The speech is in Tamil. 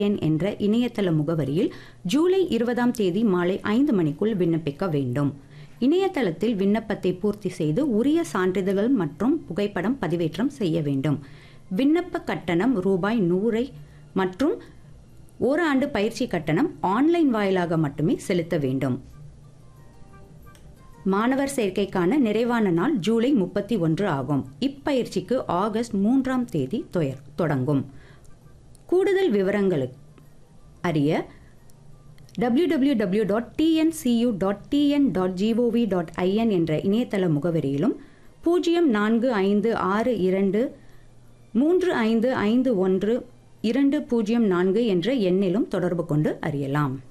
என் என்ற இணையதள முகவரியில் ஜூலை இருபதாம் தேதி மாலை ஐந்து மணிக்குள் விண்ணப்பிக்க வேண்டும் இணையதளத்தில் விண்ணப்பத்தை பூர்த்தி செய்து உரிய சான்றிதழ்கள் மற்றும் புகைப்படம் பதிவேற்றம் செய்ய வேண்டும் விண்ணப்ப கட்டணம் ரூபாய் நூறை மற்றும் ஓராண்டு பயிற்சி கட்டணம் ஆன்லைன் வாயிலாக மட்டுமே செலுத்த வேண்டும் மாணவர் சேர்க்கைக்கான நிறைவான நாள் ஜூலை முப்பத்தி ஒன்று ஆகும் இப்பயிற்சிக்கு ஆகஸ்ட் மூன்றாம் தேதி தொயர் தொடங்கும் கூடுதல் விவரங்களுக்கு அறிய www.tncu.tn.gov.in dot TNCU dot TN dot GOV dot IN என்ற இணையதள முகவரியிலும் பூஜ்ஜியம் நான்கு ஐந்து ஆறு இரண்டு மூன்று ஐந்து ஐந்து ஒன்று இரண்டு பூஜ்ஜியம் நான்கு என்ற எண்ணிலும் தொடர்பு கொண்டு அறியலாம்